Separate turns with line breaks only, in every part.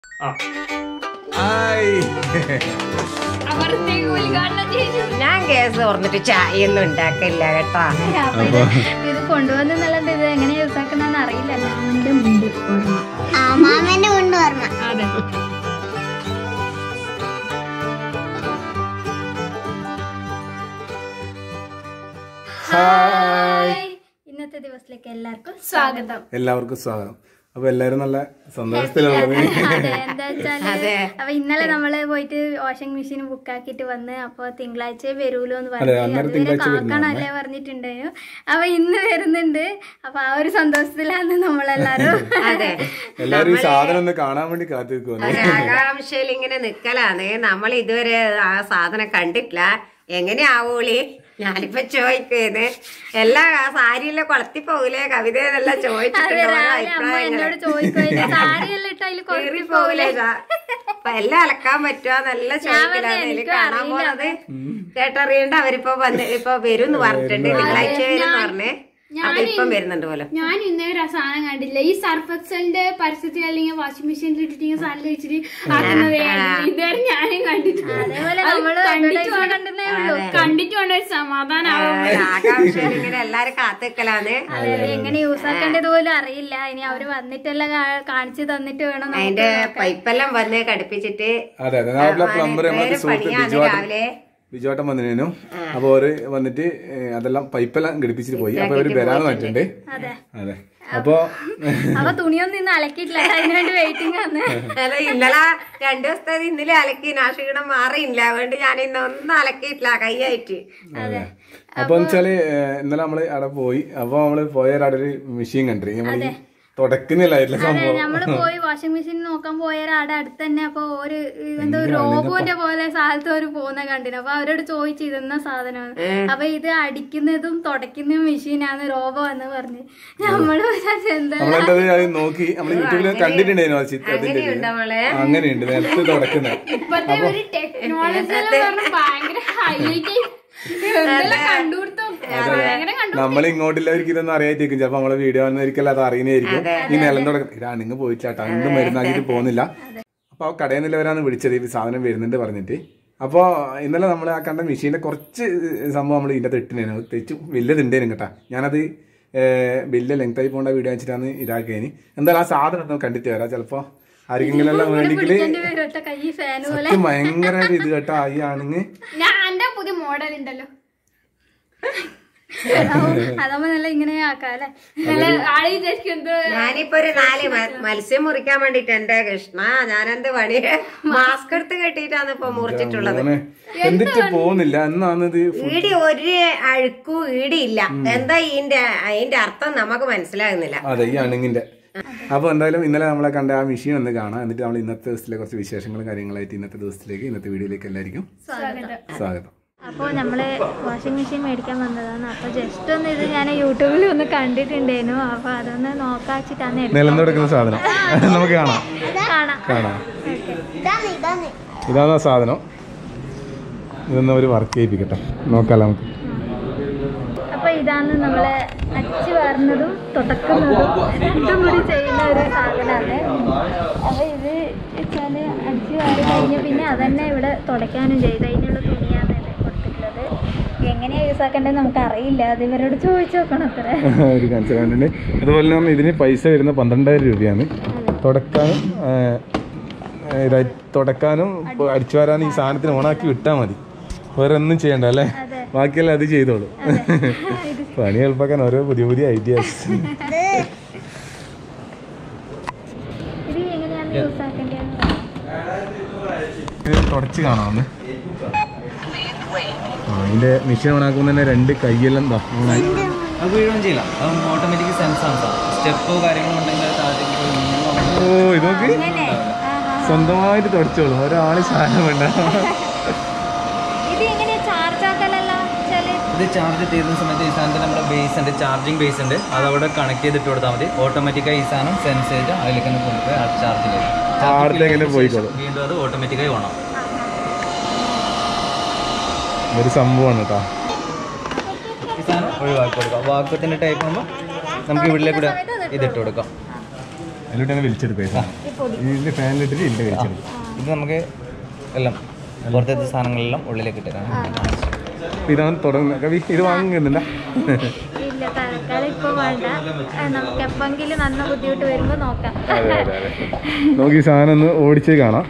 അവിടത്തേക്ക് ഉദ്ഘാടനം ചെയ്തു
ഞാൻ കേസ് തുറന്നിട്ട് ചായ ഒന്നും ഉണ്ടാക്കില്ല കേട്ടോ
അപ്പൊ ഇത് ഇത് കൊണ്ടുവന്നുള്ളത് ഇത് എങ്ങനെ യൂസ് ആക്കുന്നതെന്ന് അറിയില്ലല്ലോ അവന്റെ മുണ്ട് ഓർമ്മ
മാമന്റെ ഉണ്ട് ഓർമ്മ
അതെ ഹായ് ഇന്നത്തെ ദിവസത്തിലേക്ക് എല്ലാവർക്കും സ്വാഗതം
എല്ലാവർക്കും സ്വാഗതം അപ്പൊ എല്ലാരും നല്ല സന്തോഷത്തിലുള്ളത്
അതെ എന്താ വെച്ചാല് അപ്പൊ ഇന്നലെ നമ്മള് പോയിട്ട് വാഷിംഗ് മെഷീൻ ബുക്ക് ആക്കിയിട്ട് വന്ന് അപ്പൊ തിങ്കളാഴ്ച വരൂലോ എന്ന്
അതെ,
പറഞ്ഞു
അന്നേരം
അതുവരെ
തിങ്കളാഴ്ച
കാക്കണല്ലേ പറഞ്ഞിട്ടുണ്ടായിരുന്നു അപ്പൊ ഇന്ന് വരുന്നുണ്ട് അപ്പൊ ആ ഒരു സന്തോഷത്തിലാണ് നമ്മളെല്ലാരും
അതെ
എല്ലാരും ഈ സാധനം ഒന്ന് കാണാൻ വേണ്ടി കാത്തു നിൽക്കുന്നു
ആകാംക്ഷയിൽ ഇങ്ങനെ നിക്കലാണ് നമ്മൾ ഇതുവരെ ആ സാധനം കണ്ടിട്ടില്ല എങ്ങനെ ആവൂളി ഞാനിപ്പോ ചോദിക്കുന്നത് എല്ലാ ആ സാരിയിലെ കൊളത്തി പോകൂലേ കവിത എന്നെല്ലാം
അതെ
ചോദിച്ചിട്ടുണ്ട് ഓരോ
രാവിലെ അമ്മ എന്നോട് ചോദിക്കുമായിരുന്നു സാരിയെല്ലാം ഇട്ട് അതിൽ
കീറി
കുറച്ച്
പോകൂലേ ഇതാ? അപ്പൊ എല്ലാം അലക്കാൻ പറ്റുമോ നല്ല ചോദിക്കലാണ് അതിൽ
എനിക്കും
കാണാൻ
അറിയില്ല.
പോണത് കേട്ടറിയണ്ട അവരിപ്പോ വന്ന് ഇപ്പൊ വരും എന്ന് പറഞ്ഞിട്ടുണ്ട് തിങ്കളാഴ്ച വരും എന്ന് പറഞ്ഞേ അപ്പൊ ഇപ്പം വരുന്നുണ്ട് പോലെ
ഞാൻ ഇന്നേ ഒരു സാധനം കണ്ടില്ല ഈ സർഫ് എക്സലിന്റെ പരസ്യത്തിൽ അല്ലെങ്കിൽ വാഷിംഗ് മെഷീനിൽ ഇട്ടിട്ട് ഇങ്ങനെ സാധനം വെച്ചിട്ട് ആക്കുന്നത് ഇതുവരെ ഞാനും കണ്ടിട്ടില്ല
അതേപോലെ
അത്
നമ്മള്
കണ്ടിട്ട്
advertisement കണ്ടെന്നേ ഉള്ളൂ
കണ്ടിട്ട് വേണ്ട ഒരു സമാധാനം
ആകാംക്ഷയിൽ ഇങ്ങനെ എല്ലാരും കാത്തിക്കലാണ്
അതെ അതെ എങ്ങനെ യൂസ് ആക്കേണ്ടത് പോലും അറിയില്ല ഇനി അവര് വന്നിട്ടെല്ലാം കാ- കാണിച്ചു തന്നിട്ട് വേണം നമുക്ക്
അതിന്റെ പൈപ്പെല്ലാം വന്ന് കടുപ്പിച്ചിട്ട്
അതെ അതെ നമ്മളെ പ്ലംബർ നമ്മളെ
പേര്
സുഹൃത്ത്
പണിയാണ്
ബിജുവാട്ടൻ
രാവിലെ
ബിജുവാട്ടൻ വന്നിരുന്നു അപ്പൊ അവര് വന്നിട്ട് ഏ, അതെല്ലാം പൈപ്പെല്ലാം ഘടിപ്പിച്ചിട്ട് പോയി അപ്പൊ അവര് വരാന്ന് പറഞ്ഞിട്ടുണ്ട്
അതെ
അതെ അപ്പൊ
അപ്പൊ തുണിയൊന്നും ഇന്ന് അലക്കിയിട്ടില്ല അതിനുവേണ്ടി വെയിറ്റിംഗ് ആണ്
അല്ല ഇന്നലെ രണ്ടു ദിവസത്തെ ഇന്നലെ അലക്കി ആ ക്ഷീണം മാറിയില്ല അതുകൊണ്ട് ഞാൻ ഇന്ന് ഒന്നും അലക്കിയിട്ടില്ല കൈയായിട്ട്
അതെ അപ്പൊ വെച്ചാല് ഏ, ഇന്നലെ നമ്മള് അവിടെ പോയി അപ്പൊ നമ്മള് പോയ അവിടെ ഒരു മെഷീൻ കണ്ടിരി നമ്മള് തുടക്കുന്നില്ലായിട്ടില്ല
അതെ
സംഭവം
നമ്മള് പോയി വാഷിംഗ് മെഷീൻ നോക്കാൻ പോയൊരാടെ അടുത്ത് തന്നെ അപ്പൊ ഒരു എന്തോ റോബോന്റെ പോലെ സ്ഥലത്ത് ഒരു പോകുന്ന കണ്ടിന് അപ്പൊ അവരോട് ചോദിച്ചു ഇതെന്ന സാധനമാണ് അപ്പൊ ഇത് അടിക്കുന്നതും തുടയ്ക്കുന്നതും മെഷീനാണ് റോബോ എന്ന് പറഞ്ഞ് നമ്മള് വിചാരിച്ചു എന്താ
നമ്മളെന്തത് അത് നോക്കി നമ്മൾ യൂട്യൂബിൽ കണ്ടിട്ടുണ്ടായിരുന്നു ആ ചിത്രം അതിന്റെ ഇത്.
നമ്മളെ
അങ്ങനെയുണ്ട് നേരത്തെ തുടക്കുന്നത്
ഇപ്പത്തെ ഒരു ടെക്നോളജി ഭയങ്കര ഹൈലൈറ്റ് എന്തെല്ലാം കണ്ടുപിടുത്തം ഭയങ്കര കണ്ടു
നമ്മൾ ഇങ്ങോട്ടുള്ളവർക്ക് ഇതൊന്നും അറിയായിരിക്കും ചിലപ്പോ നമ്മളെ വീഡിയോ വന്നവർക്കെല്ലാം അത് അറിയുന്നതായിരിക്കും ഈ നിലം തുടക്കം ഇതാ നിങ്ങൾ പോയിട്ടാട്ടോ എന്തും മരുന്നാക്കിട്ട് പോകുന്നില്ല അപ്പൊ ആ കടയിൽ നിന്നുള്ളവരാണ് വിളിച്ചത് ഈ സാധനം വരുന്നുണ്ട് പറഞ്ഞിട്ട് അപ്പോൾ ഇന്നലെ നമ്മൾ ആ കണ്ട മെഷീന്റെ കുറച്ച് സംഭവം നമ്മൾ ഇതിന്റെ തെറ്റിനേനു തെച്ച് വലുതുണ്ടേനും കേട്ടാ ഞാനത് ഏഹ്, വലിയ ലെങ്ത് ആയി പോകേണ്ട വീഡിയോ വെച്ചിട്ടാണ് ഇതാക്കിയതിന് എന്തായാലും ആ സാധനം ഒന്ന് കണ്ടിട്ട് വരാം ചിലപ്പോ ആരെങ്കിലും എല്ലാം വേണമെങ്കിൽ
ഒറ്റ കൈ ഫാൻ പോലെ
സത്യം ഭയങ്കര ഒരു ഇത് കേട്ടോ ഈ ആണെങ്കിൽ
ഞാൻ എന്റെ പുതിയ മോഡൽ ഉണ്ടല്ലോ
അതാവുമ്പോ നല്ല ഇങ്ങനെ ആക്കാം അല്ലെ
നല്ല ആളെ വിചാരിക്കും എന്തോ
ഞാനിപ്പോ ഒരു നാല് മ- മത്സ്യം മുറിക്കാൻ വേണ്ടിട്ട് എന്റെ കൃഷ്ണ ഞാനെന്ത് പണി മാസ്ക് എടുത്ത് കെട്ടിയിട്ടാണ് ഇപ്പൊ മുറിച്ചിട്ടുള്ളത്
അങ്ങനെ എന്നിട്ട് പോകുന്നില്ല എന്നാണ് ഇത്
ഈടി ഒരു അഴുക്കും ഈടിയില്ല എന്താ ഇതിന്റെ അതിന്റെ അർത്ഥം നമുക്ക് മനസ്സിലാകുന്നില്ല
അതെ ഈ അണുങ്ങിന്റെ അപ്പൊ എന്തായാലും ഇന്നലെ നമ്മളെ കണ്ട ആ മെഷീൻ ഒന്ന് കാണാം എന്നിട്ട് നമ്മൾ ഇന്നത്തെ ദിവസത്തിലെ കുറച്ച് വിശേഷങ്ങളും കാര്യങ്ങളായിട്ട് ഇന്നത്തെ ദിവസത്തിലേക്ക് ഇന്നത്തെ വീഡിയോയിലേക്ക് എല്ലാവർക്കും സ്വാഗതം
അപ്പോൾ നമ്മൾ വാഷിംഗ് മെഷീൻ മേടിക്കാൻ വന്നതാണ് അപ്പോൾ ജസ്റ്റ് ഒന്ന് ഇത് ഞാൻ യൂട്യൂബിൽ ഒന്ന് കണ്ടിട്ടുണ്ടായിരുന്നു അപ്പോൾ അതൊന്ന് നോക്കാച്ചിട്ടാണ് എടുത്തത്.
നിലം തുടക്കുന്ന സാധനം നമുക്ക് കാണാം
കാണാം
കാണാം
ഇതാണ് ഇതാണ്
ഇതാണ് ആ സാധനം ഇതൊന്ന് ഒരു വർക്ക് ചെയ്യിപ്പിക്കട്ടെ നോക്കാലോ നമുക്ക്
അപ്പോൾ ഇതാണ് നമ്മളെ അച്ച് വാർന്നതും തുടക്കുന്നതും രണ്ടും കൂടി ചെയ്യുന്ന ഒരു സാധനമാണ് അപ്പോൾ ഇത് വെച്ചാൽ അടിച്ച് വാരി കഴിഞ്ഞ് പിന്നെ അതന്നെ ഇവിടെ തുടയ്ക്കാനും ചെയ്ത് അതിനുള്ള തുണിയാണ് ഇത് കൊടുത്തിട്ടുള്ളത് എങ്ങനെയാണ് യൂസ് ആക്കേണ്ടത് നമുക്ക് അറിയില്ല അത് ഇവരോട് ചോദിച്ചു നോക്കണം അത്ര
ഒരു കാണിച്ചിട്ടുണ്ട് അതുപോലെ തന്നെ ഇതിന് പൈസ വരുന്ന പന്ത്രണ്ടായിരം രൂപയാണ് തുടക്കാനും ആ, ഇതായി തുടക്കാനും ഇപ്പൊ അടിച്ചു വരാനും ഈ സാധനത്തിന് ഓണാക്കി വിട്ടാൽ മതി വേറെ ഒന്നും ചെയ്യണ്ട അല്ലേ ബാക്കിയെല്ലാം അത് ചെയ്തോളൂ പണി എളുപ്പാക്കാൻ ഓരോ പുതിയ പുതിയ ഐഡിയാസ്
ഇത് എങ്ങനെയാണ് യൂസ് ആക്കേണ്ടതെന്ന്
ഇത് തുടച്ച് കാണാമെന്ന് ആ ഇതിന്റെ മെഷീൻ ഓണാക്കുമ്പോൾ തന്നെ രണ്ട് കൈയെല്ലാം ദാ ഓണായി
അത് വീഴുകയും ചെയ്യില്ല അത് ഓട്ടോമാറ്റിക് സെൻസ് ആണ് സാർ സ്റ്റെപ്പോ കാര്യങ്ങളോ ഉണ്ടെങ്കിൽ അത് താഴത്തേക്ക് പോയി വീഴുവാണെങ്കിൽ
ഓ ഇത് നോക്ക് സ്വന്തമായിട്ട് തുടച്ചോളൂ ഒരാള് സാധനം വേണ്ട
ഇത് എങ്ങനെയാ ചാർജ് ആക്കലല്ല വെച്ചാല്
ഇത് ചാർജ് ചെയ്യുന്ന സമയത്ത് ഈ സാധനത്തിൽ നമ്മുടെ ബേസ് ഉണ്ട് ചാർജിങ് ബേസ് ഉണ്ട് അത് അവിടെ കണക്ട് ചെയ്തിട്ട് കൊടുത്താൽ മതി ഓട്ടോമാറ്റിക്കായി ഈ സാധനം സെൻസ് ചെയ്ത് അതിലേക്ക് തന്നെ കൊണ്ടുപോയി ചാർജിലേക്ക്
ആടത്തെ എങ്ങനെ പോയിക്കോളും
വീണ്ടും അത് ഓട്ടോമാറ്റിക്കായി ഓണാവും
ഒരു സംഭവമാണ് കേട്ടോ
ഈ സാധനം ഒഴിവാക്കി കൊടുക്കാം വാക്കത്തിന്റെ ടൈപ്പ് ആകുമ്പോൾ നമുക്ക് ഇവിടെ കൂടെ ഇതിട്ട് കൊടുക്കാം
അതിലോട്ട് തന്നെ വലിച്ചെടുക്കുക ഇതിന്റെ ഫാനിലിട്ടിട്ട് ഇതിന്റെ വലിച്ചെടുക്കും
ഇത് നമുക്ക് എല്ലാം പുറത്തത്തെ സാധനങ്ങളെല്ലാം ഉള്ളിലേക്ക് ഇട്ടേക്കാം
അപ്പൊ ഇതാണ് തുടങ്ങുന്നത് കവി ഇത് വാങ്ങുന്നില്ല
ഇല്ല തൽക്കാലം ഇപ്പൊ വേണ്ട ആ, നമുക്ക് എപ്പെങ്കിലും നല്ല ബുദ്ധിമുട്ട് വരുമ്പോ നോക്കാം
അതെ അതെ അതെ നമുക്ക് ഈ സാധനം ഒന്ന് ഓടിച്ച് കാണാം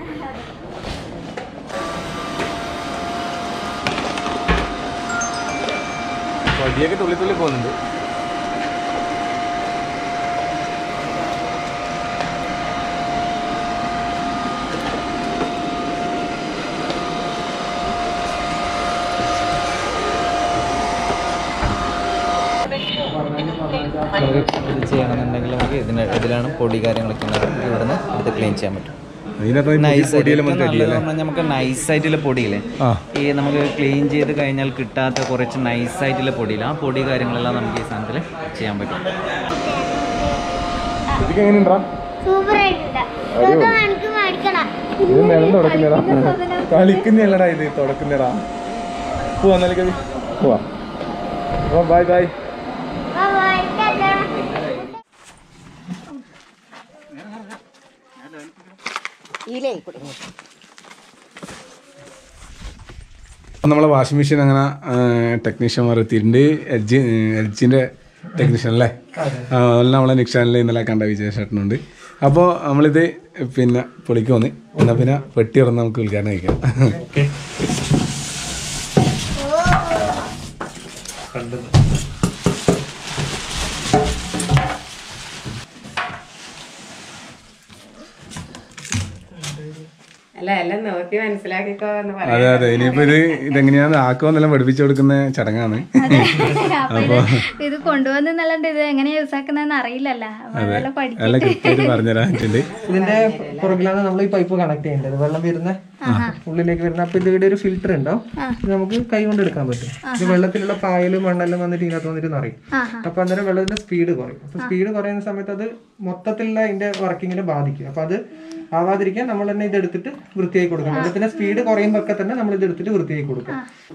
വടിയൊക്കെ തുള്ളി തുള്ളി പോകുന്നുണ്ട്
നമുക്ക് ഇത് ചെയ്യണമെന്നുണ്ടെങ്കിൽ നമുക്ക് ഇതിന് ഇതിലാണ് പൊടി കാര്യങ്ങളൊക്കെ ഉണ്ടാകും ഇവിടുന്ന് എടുത്ത് ക്ലീൻ ചെയ്യാൻ പറ്റും
ഇതിനകത്ത് ഈ
നൈസ്
പൊടിയെല്ലാം വന്നിട്ട് അടിയല്ലേ
നമുക്ക് നൈസ് ആയിട്ടുള്ള പൊടിയില്ലേ
ആ
ഈ നമുക്ക് ക്ലീൻ ചെയ്ത് കഴിഞ്ഞാൽ കിട്ടാത്ത കുറച്ച് നൈസ് ആയിട്ടുള്ള പൊടിയില്ല ആ പൊടി കാര്യങ്ങളെല്ലാം നമുക്ക് ഈ സാധനത്തിൽ ചെയ്യാൻ പറ്റും
ഇതൊക്കെ എങ്ങനെയുണ്ടാ
സൂപ്പർ ആയിട്ടുണ്ട് ഇതൊക്കെ എനിക്ക് മേടിക്കണം
ഇത് നിലം തുടക്കുന്നേടാ കളിക്കുന്നല്ലടാ ഇത് തുടക്കുന്നേടാ പോവാ എന്നാലും കവി പോവാ അപ്പൊ ബൈ ബൈ
ആ, മേടിക്കട്ടെ.
ഈലേ കുടുങ്ങി
നമ്മളെ വാഷിംഗ് മെഷീൻ അങ്ങനെ ടെക്നീഷ്യന്മാർ എത്തിയിട്ടുണ്ട് എൽജി എൽജിൻ്റെ ടെക്നീഷ്യൻ അല്ലേ ആ, അതെല്ലാം നമ്മളെ നിക്ഷാനിൽ ഇന്നലെ കണ്ട വിജയശേട്ടനുണ്ട് അപ്പോൾ നമ്മളിത് പിന്നെ പൊളിക്ക് വന്ന് എന്നാൽ പിന്നെ പെട്ടി തുറന്ന് നമുക്ക് ഉദ്ഘാടനം കഴിക്കാം
അല്ല എല്ലാം നോക്കി മനസ്സിലാക്കിക്കോ എന്ന്
അതെ
പറയാം
അതെ ഇനിയിപ്പോൾ ഇത് ഇതെങ്ങനെയാണ് ആക്കുമെന്നെല്ലാം പഠിപ്പിച്ചു കൊടുക്കുന്ന ചടങ്ങാണ്
അപ്പൊ ഇത് ഇത് കൊണ്ടുവന്നല്ലാണ്ട് ഇത് എങ്ങനെയാ യൂസ് ആക്കുന്നതെന്ന് അറിയില്ലല്ലോ അപ്പൊ അതെല്ലാം പഠിക്കും
നല്ല കൃത്യമായിട്ട് പറഞ്ഞുതരാൻ പറ്റുന്നുണ്ട്
ഇതിന്റെ പുറകിലാണ് നമ്മൾ ഈ പൈപ്പ് കണക്ട് ചെയ്യേണ്ടത് വെള്ളം വരുന്ന ഉള്ളിലേക്ക് വരുന്ന അപ്പൊ ഇതിവിടെ ഒരു ഫിൽറ്റർ ഉണ്ടാവും ഇത് നമുക്ക് കൈ കൊണ്ട് എടുക്കാൻ പറ്റും ഇത് വെള്ളത്തിലുള്ള പായലും മണ്ണെല്ലാം വന്നിട്ട് ഇതിനകത്ത് വന്നിട്ട് നിറയും അപ്പൊ അന്നേരം വെള്ളത്തിന്റെ സ്പീഡ് കുറയും അപ്പൊ സ്പീഡ് കുറയുന്ന സമയത്ത് അത് മൊത്തത്തിലുള്ള അതിന്റെ വർക്കിങ്ങിനെ ബാധിക്കും അപ്പൊ അത് ആവാതിരിക്കാൻ നമ്മൾ തന്നെ ഇത് എടുത്തിട്ട് വൃത്തിയായി കൊടുക്കണം വെള്ളത്തിന്റെ സ്പീഡ് കുറയുമ്പോൾ തന്നെ നമ്മൾ ഇത് എടുത്തിട്ട് വൃത്തിയായി കൊടുക്കും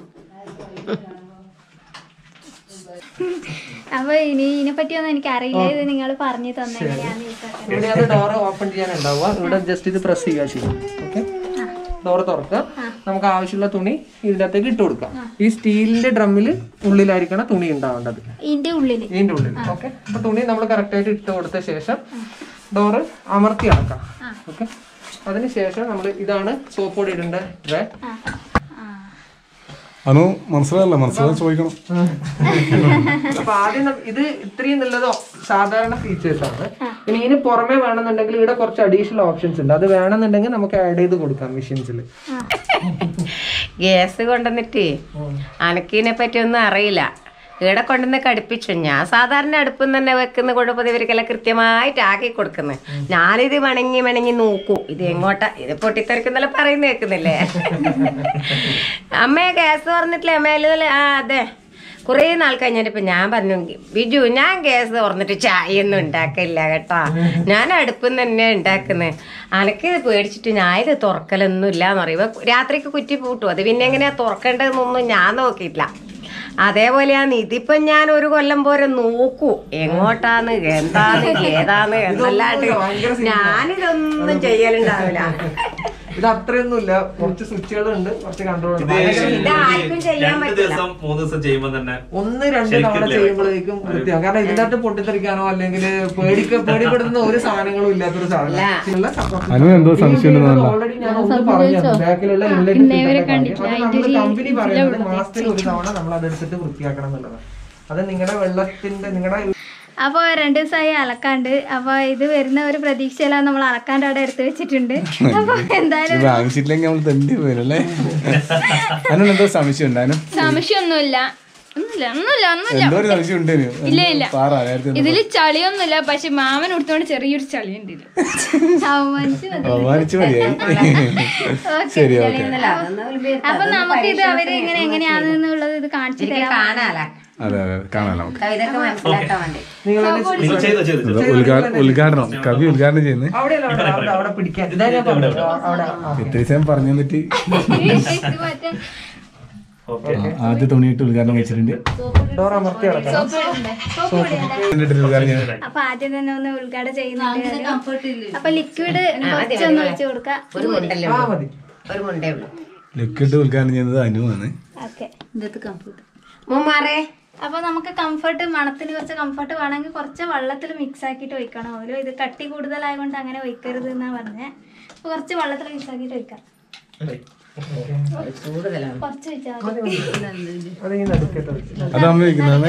അപ്പൊ ഇനി ഇതിനെ പറ്റിയൊന്നും എനിക്ക് അറിയില്ല ഇത് നിങ്ങൾ പറഞ്ഞു തന്നെ എങ്ങനെയാന്ന് യൂസ് ആക്കുന്നത്
ഇവിടെ അത് ഡോർ ഓപ്പൺ ചെയ്യാൻ ഉണ്ടാവുക ഇവിടെ ജസ്റ്റ് ഇത് പ്രസ് ചെയ്യുക ചെയ്യും ഓക്കെ ഡോർ തുറക്കുക നമുക്ക് ആവശ്യമുള്ള തുണി ഇതിൻ്റെ അകത്തേക്ക് ഇട്ട് കൊടുക്കാം ഈ സ്റ്റീലിന്റെ ഡ്രമ്മിൽ ഉള്ളിലായിരിക്കണം തുണി ഉണ്ടാവേണ്ടത്
ഇതിന്റെ ഉള്ളില്
ഇതിന്റെ ഉള്ളിൽ ഓക്കെ അപ്പൊ തുണി നമ്മൾ കറക്റ്റ് ആയിട്ട് ഇട്ട് കൊടുത്ത ശേഷം ഡോറ് അമർത്തി അടക്കാം ഓക്കെ അതിനുശേഷം നമ്മൾ ഇതാണ് സോപ്പ് പൊടി ഇടേണ്ട ട്രേ
അനു മനസ്സിലായല്ലോ മനസ്സിലായി ചോദിക്കണം
അപ്പൊ ആദ്യം ന- ഇത് ഇത്രയും നല്ലത് സാധാരണ ഫീച്ചേഴ്സ് ആണ് ഇനി ഇതിന് പുറമെ വേണമെന്നുണ്ടെങ്കിൽ ഇവിടെ കുറച്ച് അഡീഷണൽ ഓപ്ഷൻസ് ഉണ്ട് അത് വേണമെന്നുണ്ടെങ്കിൽ നമുക്ക് ആഡ് ചെയ്ത് കൊടുക്കാം മെഷീൻസിൽ
ഗ്യാസ് കൊണ്ടുവന്നിട്ട് അനക്കിനെ പറ്റി ഒന്നും അറിയില്ല ഇവിടെ കൊണ്ടുവന്ന് കടുപ്പിച്ചു ഞാൻ സാധാരണ അടുപ്പിൽ തന്നെ വെക്കുന്ന കൊണ്ടുപോയി ഇവർക്കെല്ലാം കൃത്യമായിട്ട് ആക്കി കൊടുക്കുന്നത് ഞാനിത് മണങ്ങി മണങ്ങി നോക്കൂ ഇത് എങ്ങോട്ടാ ഇത് പൊട്ടിത്തെറിക്കുന്നല്ല പറയുന്ന കേൾക്കുന്നില്ലേ അമ്മയെ ഗ്യാസ് തുറന്നിട്ടില്ലേ അമ്മയില് ആ അതെ കുറേ നാൾ കഴിഞ്ഞിട്ട് ഞാൻ പറഞ്ഞു ബിജു ഞാൻ ഗ്യാസ് തുറന്നിട്ട് ചായ ഒന്നും ഉണ്ടാക്കില്ല കേട്ടോ ഞാൻ അടുപ്പിൽ നിന്ന് തന്നെ ഉണ്ടാക്കുന്നത് അനക്ക് ഇത് പേടിച്ചിട്ട് ഞാൻ ഇത് തുറക്കലൊന്നും ഇല്ല എന്ന് പറയുമ്പോൾ രാത്രിക്ക് കുറ്റി പൂട്ടും അത് പിന്നെ എങ്ങനെയാ തുറക്കേണ്ടതെന്നൊന്നും ഞാൻ നോക്കിയിട്ടില്ല അതേപോലെയാണ് ഇതിപ്പം ഞാൻ ഒരു കൊല്ലം പോലെ നോക്കൂ എങ്ങോട്ടാന്ന് എന്താന്ന് ഏതാന്ന് എന്നല്ലാണ്ട് ഞാനിതൊന്നും ചെയ്യലുണ്ടാവില്ല
ഇത് അത്രയൊന്നുമില്ല കുറച്ച് സ്വിച്ചുകളുണ്ട് കുറച്ച് കൺട്രോൾ ഉണ്ട്
ഇതാർക്കും ചെയ്യാൻ
രണ്ട്
പറ്റില്ല
ദിവസം മൂന്ന് ദിവസം ചെയ്യുമ്പോ തന്നെ
ഒന്ന് രണ്ട് തവണ ചെയ്യുമ്പോഴേക്കും വൃത്തിയാവും കാരണം ഇതിന്റെ അകത്ത് പൊട്ടിത്തെറിക്കാനോ അല്ലെങ്കിൽ പേടിക്ക പേടിപ്പെടുന്ന ഒരു സാധനങ്ങളും ഇല്ലാത്തൊരു സാധനം
അനു എന്തോ സംശയം
ഓൾറെഡി ഞാൻ ഒന്ന് പറഞ്ഞു ബാക്കിലുള്ള നമ്മള് കമ്പനി പറയുന്നത് മാസത്തിൽ ഒരു തവണ നമ്മൾ അതെടുത്തിട്ട് വൃത്തിയാക്കണം എന്നുള്ളതാണ് അത് നിങ്ങളുടെ വെള്ളത്തിന്റെ നിങ്ങളുടെ
അപ്പോൾ രണ്ട് ദിവസമായി അലക്കാണ്ട് അപ്പോൾ ഇത് വരുന്ന ഒരു പ്രതീക്ഷയിലാണ് നമ്മൾ അലക്കാണ്ട് അവിടെ എടുത്തു വെച്ചിട്ടുണ്ട് അപ്പോൾ എന്തായാലും
വാങ്ങിച്ചിട്ടില്ലെങ്കിൽ നമ്മൾ തെണ്ടി പോയല്ലേ അനു എന്തോ സംശയം ഉണ്ട് അനു
സംശയമൊന്നുമില്ല ഒന്നുമില്ല ഒന്നുമില്ല ഒന്നുമില്ല
എന്തോ ഒരു സംശയം ഉണ്ട് അനു.
ഇല്ല, ഇല്ല.
പാറ നേരത്തെ ഒന്ന്
ഇതില് ചളിയൊന്നുമില്ല പക്ഷെ മാമൻ ഉടുത്തോണ്ട് ചെറിയൊരു ചളിയുണ്ട് ഇതില്
അവമാനിച്ച് മതി.
ബഹുമാനിച്ച് മതിയായി
ഓക്കേ.
ശരി ഓക്കെ
അപ്പൊ നമുക്ക് ഇത് അവര് ഇങ്ങനെ എങ്ങനെയാണെന്നുള്ളത് ഇത് കാണിച്ചു തരാം
കാണാല
അതെ അതെ കാണാം നമുക്ക്
ഇതൊക്കെ മനസ്സിലാക്കാൻ വേണ്ടി
നിങ്ങൾ ചെയ്തോ ചെയ്തോ
ഇത് ഉദ്ഘാ- ഉദ്ഘാടനം കവി ഉദ്ഘാടനം ചെയ്യുന്നത്
അവിടെയല്ല അവിടെ അവിടെ അവിടെ പിടിക്കാൻ ഇതാ ഞാൻ പറഞ്ഞത് അവിടെ ആ.
ഇത്രയും സമയം പറഞ്ഞു തന്നിട്ട്
ഇത് മറ്റേ
ആദ്യ തുണിയിട്ട് ഉദ്ഘാടനം വെച്ചിട്ടുണ്ട്
ഡോർ അമർത്തി കിടക്കണം
എന്നിട്ട് ഉദ്ഘാടനം ചെയ്തു.
അപ്പൊ ആദ്യം തന്നെ ഒന്ന് ഉദ്ഘാടനം ചെയ്യുന്നുണ്ട് അപ്പൊ ലിക്വിഡ് കുറച്ചൊന്ന് ഒഴിച്ചു കൊടുക്കാം
ഒരു മുണ്ടല്ലേ
ആ
ഉള്ളൂ
മതി
ഒരു മുണ്ടേ ഉള്ളൂ
ലിക്വിഡ് ഉദ്ഘാടനം ചെയ്യുന്നത് അനുവാണ്
ഓക്കെ
മൂമാറേ
അപ്പൊ നമുക്ക് കംഫർട്ട് മണത്തിന് കുറച്ച് കംഫർട്ട് വേണമെങ്കിൽ കുറച്ച് വെള്ളത്തിൽ മിക്സ് ആക്കിയിട്ട് ഒഴിക്കണം ഓരോ ഇത് കട്ടി കൂടുതലായതുകൊണ്ട് അങ്ങനെ ഒഴിക്കരുത് എന്നാ പറഞ്ഞേ അപ്പൊ കുറച്ച് വെള്ളത്തിൽ മിക്സ് ആക്കിയിട്ട് ഒഴിക്കാം
കൂടുതലാണ്
കുറച്ച് ഒഴിച്ചാൽ മതി
അത് ഈ നടുക്കത്തെ വെച്ച്
അത് അമ്മ വയ്ക്കുന്നതാണേ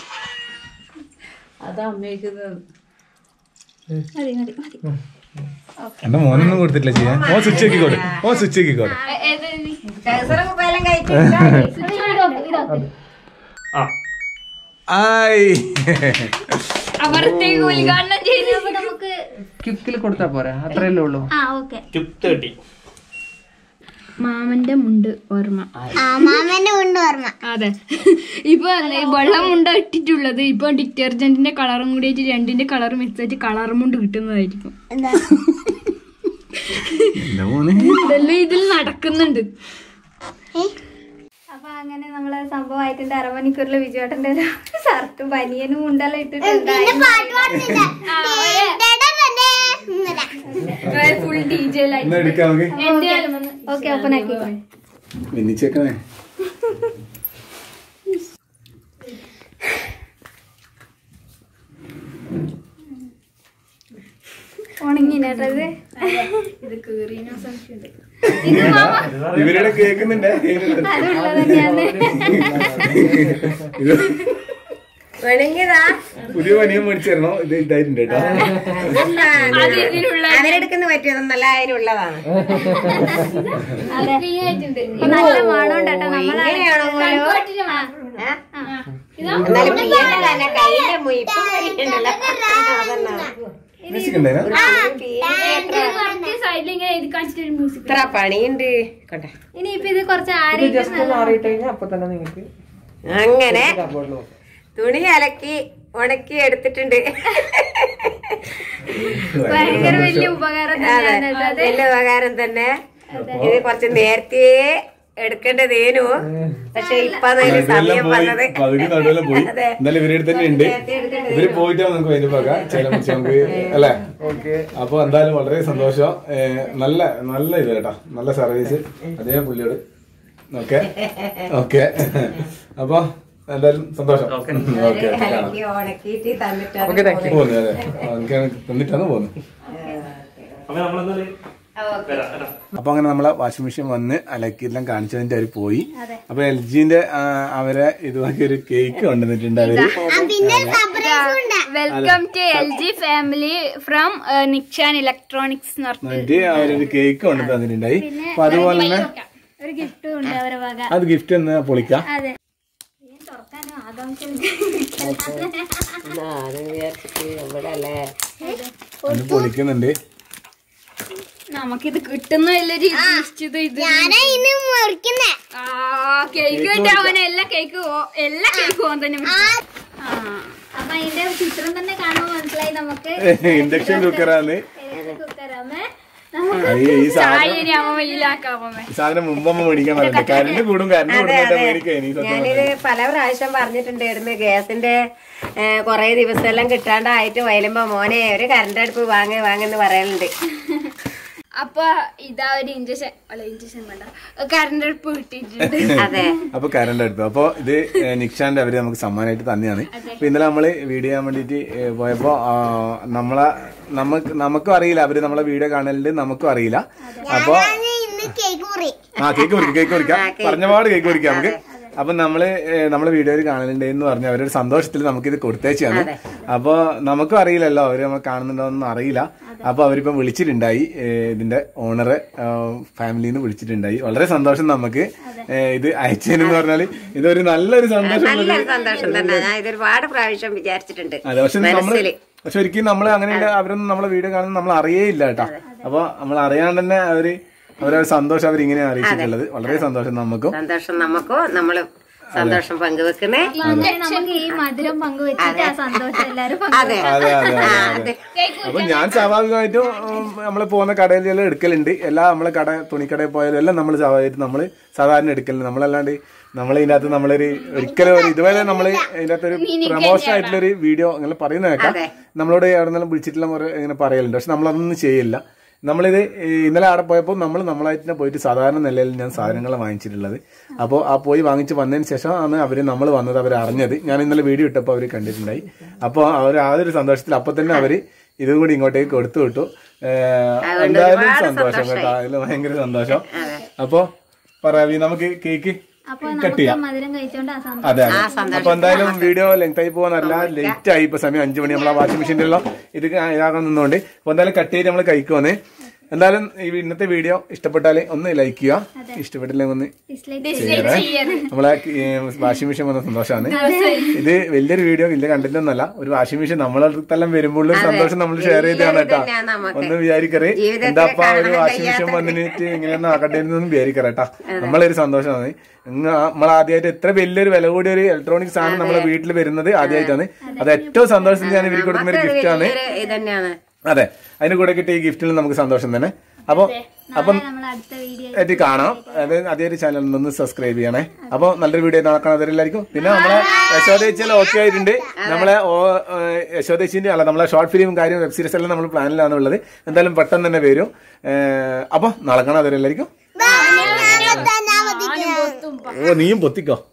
മതി മതി മതി
എന്റെ മോനൊന്നും കൊടുത്തിട്ടില്ല ചെയ്യാൻ ഓ സ്വിച്ച് ആക്കിക്കോട്ടെ ഓ സ്വിച്ച് ആക്കിക്കോട്ടെ
ടൈസറും കുപ്പായെല്ലാം കഴിച്ചു
ഇതാക്കും
ആ
ആയി
അവർത്തേക്ക് ഉദ്ഘാടനം ചെയ്ത്
അപ്പൊ നമുക്ക്
ക്യുക്കിൽ കൊടുത്താ പോരാ അത്രയല്ലേ ഉള്ളൂ
ആ ഓക്കെ
ക്യുക്ക് തേർട്ടി
മാമന്റെ മുണ്ട് ഓർമ്മ
ആ മാമന്റെ ഉണ്ട് ഓർമ്മ
അതെ ഇപ്പൊ ഈ വെള്ളം മുണ്ട ഇട്ടിട്ടുള്ളത് ഇപ്പൊ ഡിറ്റർജന്റിന്റെ കളറും കൂടി ആയിട്ട് രണ്ടിന്റെ കളർ മിക്സ് ആയിട്ട് കളർ മുണ്ട് കിട്ടുന്നതായിരിക്കും
എന്താ
എന്റെ മോന്
ഇതെല്ലാം ഇതിൽ നടക്കുന്നുണ്ട്
അപ്പൊ അങ്ങനെ നമ്മള് സംഭവമായിട്ടുണ്ട് അരമണിക്കൂറിൽ വിജുവേട്ടന്റെ ഒരു ഷർട്ടും ബനിയനും ഉണ്ടെല്ലാം ഇട്ടിട്ടുണ്ട്
പിന്നെ പാട്ട് പാടുന്നില്ല
ഫുൾ ഡി ജെ ലൈറ്റ്
എന്നാ എടുക്കാം നമുക്ക്
ഓക്കെ ഓപ്പൺ ആക്കി
മിന്നിച്ചേക്കണേ
ഉണങ്ങിനട്ടത്
ഇവരുടെ കേൾക്കുന്നുണ്ട്
അതുള്ളത് തന്നെയാണ്
ഇത്
വേണമെങ്കിതാ
പുതിയ പനിയും മേടിച്ചായിരുന്നോ ഇത് ഇതായിട്ടുണ്ട് കേട്ടോ
അവരെടുക്കുന്ന പറ്റിയതൊന്നല്ല അതിനുള്ളതാണ്
അതെ ഇപ്പൊ നല്ല മണം കേട്ടോ നമ്മളെ
ഇങ്ങനെയാണോ പോലും? ഏ? എന്നാലും പിയ്യന്റെ തന്നെ കയ്യിന്റെ മുയിപ്പ് വരികയുണ്ടല്ലോ. അതന്നെ.
മ്യൂസിക് ഉണ്ടായിരുന്നു
സൈഡിൽ ഇങ്ങനെ എഴുതി കാണിച്ചിട്ട് മ്യൂസിക്
ഇത്ര പണിയുണ്ട് കൊണ്ടേ
ഇനിയിപ്പൊ ഇത് കുറച്ച്
ഇത്
ആരോഗ്യം
ജസ്റ്റ് ഒന്ന് ആറിയിട്ട് കഴിഞ്ഞാൽ അപ്പൊ തന്നെ നിങ്ങൾക്ക്
അങ്ങനെ
കബോർഡിൽ നോക്കാം
തുണി അലക്കി ഉണക്കി എടുത്തിട്ടുണ്ട്
ഭയങ്കര വലിയ ഉപകാരം
അതെ
തന്നെയാണ് ഇത്.
വലിയ ഉപകാരം തന്നെ ഇത് കുറച്ച് നേരത്തെ എടുക്കേണ്ടതേനു പക്ഷെ ഇപ്പൊ അതിന് സമയം വന്നത്
പകുതി നടുവെല്ലാം പോയി
അതെ.
എന്നാലും ഇവരുടെ തന്നെ ഉണ്ട് ഇവര് പോയിട്ട് നമുക്ക് അതിന്റെ പക ചില മുറിച്ച് നമുക്ക് അല്ലേ അപ്പൊ എന്തായാലും വളരെ സന്തോഷം ഏ, നല്ല നല്ല ഇത് കേട്ടോ നല്ല സർവീസ് അതേ പുള്ളിയോട് ഓക്കെ ഓക്കെ അപ്പൊ എന്തായാലും സന്തോഷം ഓക്കെ
അലക്കി ഉണക്കിയിട്ട് തന്നിട്ടാണ്
ഓക്കെ താങ്ക് യു
പോകുന്നു അതെ എനിക്ക് തന്നിട്ടാണ് പോകുന്നത്
അപ്പൊ നമ്മളെന്നാല് വരാം വരാം
അപ്പൊ അങ്ങനെ നമ്മളെ വാഷിംഗ് മെഷീൻ വന്ന് അലക്കിയെല്ലാം കാണിച്ചതിന്റെ അവര് പോയി അപ്പൊ എൽ ജിന്റെ അവരെ ഇതുമാക്കി ഒരു കേക്ക് കൊണ്ടുവന്നിട്ടുണ്ട് അവര്
പിന്നെ സർപ്രൈസ് ഉണ്ട്
welcome to L G family from Nikshan electronics എന്ന് പറഞ്ഞു
എന്നിട്ട് അവരൊരു കേക്ക് കൊണ്ടു തന്നിട്ടുണ്ടായി അപ്പൊ അതുപോലെ തന്നെ
ഒരു ഗിഫ്റ്റും ഉണ്ട് അവരെ വക
അത് ഗിഫ്റ്റ് ഒന്ന് പൊളിക്കാം
അതെ ഞാൻ തുറക്കാനും ആകാംക്ഷ
അത് വിചാരിച്ചിട്ട് ഇവിടെ അല്ലേ
അത് പൊളിക്കുന്നുണ്ട്
നമുക്കിത് കിട്ടുന്ന വലിയൊരു നിശ്ചിത ഇത്
ഞാനാ ഇന്ന് മുറിക്കുന്നേ
ആ കേക്ക് കിട്ടാൻ അവൻ എല്ലാ കേക്ക് എല്ലാ കേക്കും ഓൻ തന്നെ പിടിച്ചു. ആ
അപ്പൊ അതിന്റെ ചിത്രം തന്നെ കാണുമ്പോൾ മനസ്സിലായി നമുക്ക്
ഇൻഡക്ഷൻ കുക്കറാണ്
കുക്കറാമേ
ഈ സാധനം
ആയിരം അമ്മ വെയിലാക്കാമോ
ഈ സാധനം മുമ്പമ്മ മേടിക്കാൻ പറഞ്ഞിട്ട് കരണ്ട് കൂടും കരണ്ട് കൂടുന്നോട്ടാ മേടിക്കാൻ ഈ സത്യം
ഞാനിത് പല പ്രാവശ്യം പറഞ്ഞിട്ടുണ്ടായിരുന്നു ഗ്യാസിന്റെ കൊറേ ദിവസം എല്ലാം കിട്ടാണ്ടായിട്ട് വയലുമ്പോ മോനെ ഒരു കറണ്ട് അടുപ്പ് വാങ്ങ വാങ്ങെന്ന് പറയലുണ്ട്
അപ്പൊ ഇതാ ഒരു ഇഞ്ചക്ഷൻ അല്ല ഇഞ്ചക്ഷൻ വേണ്ട കറണ്ട് അടുപ്പ് കിട്ടിയിട്ടുണ്ട്
അതെ
അപ്പൊ കരണ്ട് അടുപ്പ് അപ്പൊ ഇത് ഏ, നിക്ഷാന്റെ അവര് നമുക്ക് സമ്മാനമായിട്ട് തന്നെയാണ് അപ്പൊ ഇന്നലെ നമ്മള് വീഡിയോ ചെയ്യാൻ വേണ്ടിട്ട് ഏ, പോയപ്പോ ആ, നമ്മളെ നമുക്ക് നമുക്കും അറിയില്ല അവര് നമ്മളെ വീഡിയോ കാണലുണ്ട് നമുക്കും അറിയില്ല അപ്പൊ
ഞാന് ഇന്ന് കേക്ക് മുറി
ആ കേക്ക് മുറിക്കാം കേക്ക് മുറിക്കാം പറഞ്ഞപാട് കേക്ക് മുറിക്കാം നമുക്ക് അപ്പൊ നമ്മള് ഏ, നമ്മളെ വീഡിയോയിൽ കാണലുണ്ട് എന്ന് പറഞ്ഞ അവരുടെ സന്തോഷത്തിൽ നമുക്കിത് കൊടുത്തേച്ചാണ് അപ്പൊ നമുക്കും അറിയില്ലല്ലോ അവര് നമ്മൾ കാണുന്നുണ്ടോന്നും അറിയില്ല അപ്പൊ അവരിപ്പം വിളിച്ചിട്ടുണ്ടായി ഏ, ഇതിന്റെ ഓണറെ ഫാമിലിയിൽ നിന്ന് വിളിച്ചിട്ടുണ്ടായി വളരെ സന്തോഷം നമുക്ക് ഏ, ഇത് അയച്ചതെന്ന് പറഞ്ഞാല് ഇതൊരു നല്ലൊരു സന്തോഷം
നല്ലൊരു സന്തോഷം തന്നെ ഞാൻ ഇത് ഒരുപാട് പ്രാവശ്യം വിചാരിച്ചിട്ടുണ്ട്
അതെ പക്ഷെ നമ്മള്
മനസ്സില്
പക്ഷെ ഒരിക്കലും നമ്മൾ അങ്ങനെയുള്ള അവരൊന്നും നമ്മളെ വീഡിയോ കാണുന്നത് നമ്മൾ അറിയേയില്ല കേട്ടോ അപ്പൊ നമ്മൾ അറിയാണ്ട് തന്നെ അവര് അവരെ സന്തോഷം അവർ ഇങ്ങനെ അറിയിച്ചിട്ടുള്ളത് വളരെ സന്തോഷം നമുക്കും
സന്തോഷം നമുക്കോ നമ്മള് സന്തോഷം പങ്കുവെക്കുന്നേ
അങ്ങനെ നമുക്ക് ഈ മധുരം പങ്കുവെച്ചിട്ട് ആ സന്തോഷം എല്ലാരും
അതെ
അതെ അതെ അതെ അതെ അപ്പൊ ഞാൻ സ്വാഭാവികമായിട്ടും ഉം, നമ്മള് പോകുന്ന കടയിലെല്ലാം എടുക്കലുണ്ട് എല്ലാ നമ്മളെ കട തുണിക്കടയിൽ പോയാലും എല്ലാം നമ്മൾ സ്വാഭാവികമായിട്ട് നമ്മള് സാധാരണ എടുക്കലുണ്ട് നമ്മളല്ലാണ്ട് നമ്മൾ ഇതിന്റെ അകത്ത് നമ്മളൊരു ഒരിക്കലും ഒരു ഇതുവരെ നമ്മൾ ഇതിന്റെ അകത്ത് ഒരു പ്രൊമോഷൻ ആയിട്ടുള്ള ഒരു വീഡിയോ അങ്ങനെ പറയുന്ന കേൾക്കാം നമ്മളോട് എവിടെ നിന്നെല്ലാം വിളിച്ചിട്ടുള്ള കുറെ ഇങ്ങനെ പറയലുണ്ട് പക്ഷെ നമ്മളതൊന്നും ചെയ്യില്ല നമ്മളിത് ഈ ഇന്നലെ അവിടെ പോയപ്പോൾ നമ്മൾ നമ്മളായിട്ട് തന്നെ പോയിട്ട് സാധാരണ നിലയിൽ ഞാൻ സാധനങ്ങൾ വാങ്ങിച്ചിട്ടുള്ളത് അപ്പോൾ ആ പോയി വാങ്ങിച്ച് വന്നതിന് ശേഷം ആണ് അവർ നമ്മൾ വന്നത് അവർ അറിഞ്ഞത് ഞാൻ ഇന്നലെ വീഡിയോ ഇട്ടപ്പോൾ അവർ കണ്ടിട്ടുണ്ടായി അപ്പോൾ അവർ ആ ഒരു സന്തോഷത്തിൽ അപ്പോൾ തന്നെ അവർ ഇതും കൂടി ഇങ്ങോട്ടേക്ക് കൊടുത്തു വിട്ടു ഏഹ് എന്തായാലും സന്തോഷം കേട്ടോ അതിൽ ഭയങ്കര സന്തോഷം അപ്പോൾ പറയാവി നമുക്ക് കേക്ക്
അപ്പൊ
കട്ട്
നമുക്ക്
ചെയ്യാം
മധുരം കഴിച്ചോണ്ട് ആ സന്തോഷം
അതെ അതെ അപ്പൊ എന്തായാലും വീഡിയോ ലെങ്ത് ആയി പോകാനല്ല ലേറ്റ് ആയി ഇപ്പൊ സമയം അഞ്ചു മണി നമ്മളെ വാഷിംഗ് മെഷീനിലെല്ലാം ഇത് ഇതാകാൻ നിന്നുകൊണ്ട് അപ്പൊ എന്തായാലും കട്ട് ചെയ്ത് നമ്മൾ കഴിക്കുവന്നേ എന്തായാലും ഈ ഇന്നത്തെ വീഡിയോ ഇഷ്ടപ്പെട്ടാൽ ഒന്ന് ലൈക്ക് ചെയ്യുക ഇഷ്ടപ്പെട്ടില്ലെങ്കിൽ ഒന്ന്
ഡിസ്ലൈക്ക്
ചെയ്യണേ നമ്മളെ വാഷിംഗ് മെഷീൻ വന്ന സന്തോഷമാണ് ഇത് വലിയൊരു വീഡിയോ വലിയ കണ്ടന്റ് ഒന്നല്ല ഒരു വാഷിംഗ് മെഷീൻ നമ്മളെ അടുത്തെല്ലാം വരുമ്പോൾ ഒരു സന്തോഷം നമ്മൾ ഷെയർ ചെയ്താണ് കേട്ടോ
തന്നെയാ നമുക്ക്.
ഒന്ന് വിചാരിക്കറേ
ജീവിതത്തിൽ
എന്താപ്പാ ഒരു
കാണാൻ
വാഷിംഗ് മെഷീൻ വന്നിട്ട് ഇങ്ങനെയൊന്നും ആക്കട്ടെ എന്നൊന്നും വിചാരിക്കറേട്ടാ നമ്മളൊരു സന്തോഷമാണ് നമ്മൾ ആദ്യമായിട്ട് ഇത്ര വലിയൊരു വില കൂടിയ ഒരു ഇലക്ട്രോണിക് സാധനം നമ്മളെ വീട്ടിൽ വരുന്നത് ആദ്യമായിട്ടാണ് അത് ഏറ്റവും സന്തോഷത്തിൽ ഞാൻ ഇവർക്ക് കൊടുക്കുന്ന ഒരു ഗിഫ്റ്റ് ആണ്
ഇത് തന്നെയാണ്
അതെ അതിന് കൂടെ കിട്ടിയ ഈ ഗിഫ്റ്റിൽ നമുക്ക് സന്തോഷം തന്നെ അപ്പൊ അപ്പം
നമ്മൾ അടുത്ത വീഡിയോ
ആയിട്ട് കാണാം അത് അതേ ഒരു ചാനൽ ഒന്ന് സബ്സ്ക്രൈബ് ചെയ്യണേ അപ്പൊ നല്ലൊരു വീഡിയോ നടക്കണം അതെല്ലാവർക്കും പിന്നെ നമ്മളെ യശോദേച്ചിയെല്ലാം ഓക്കെ ആയിട്ടുണ്ട് നമ്മളെ യശോദേച്ചിന്റെ അല്ല നമ്മളെ ഷോർട്ട് ഫിലിം കാര്യം വെബ് സീരീസ് എല്ലാം നമ്മൾ പ്ലാനിലാണ് ഉള്ളത് എന്തായാലും പെട്ടെന്ന് തന്നെ വരും ഏഹ് അപ്പൊ നടക്കണം അതെല്ലാവർക്കും
ഞാൻ ഞാൻ
ഓ നീയും പൊത്തിക്കോ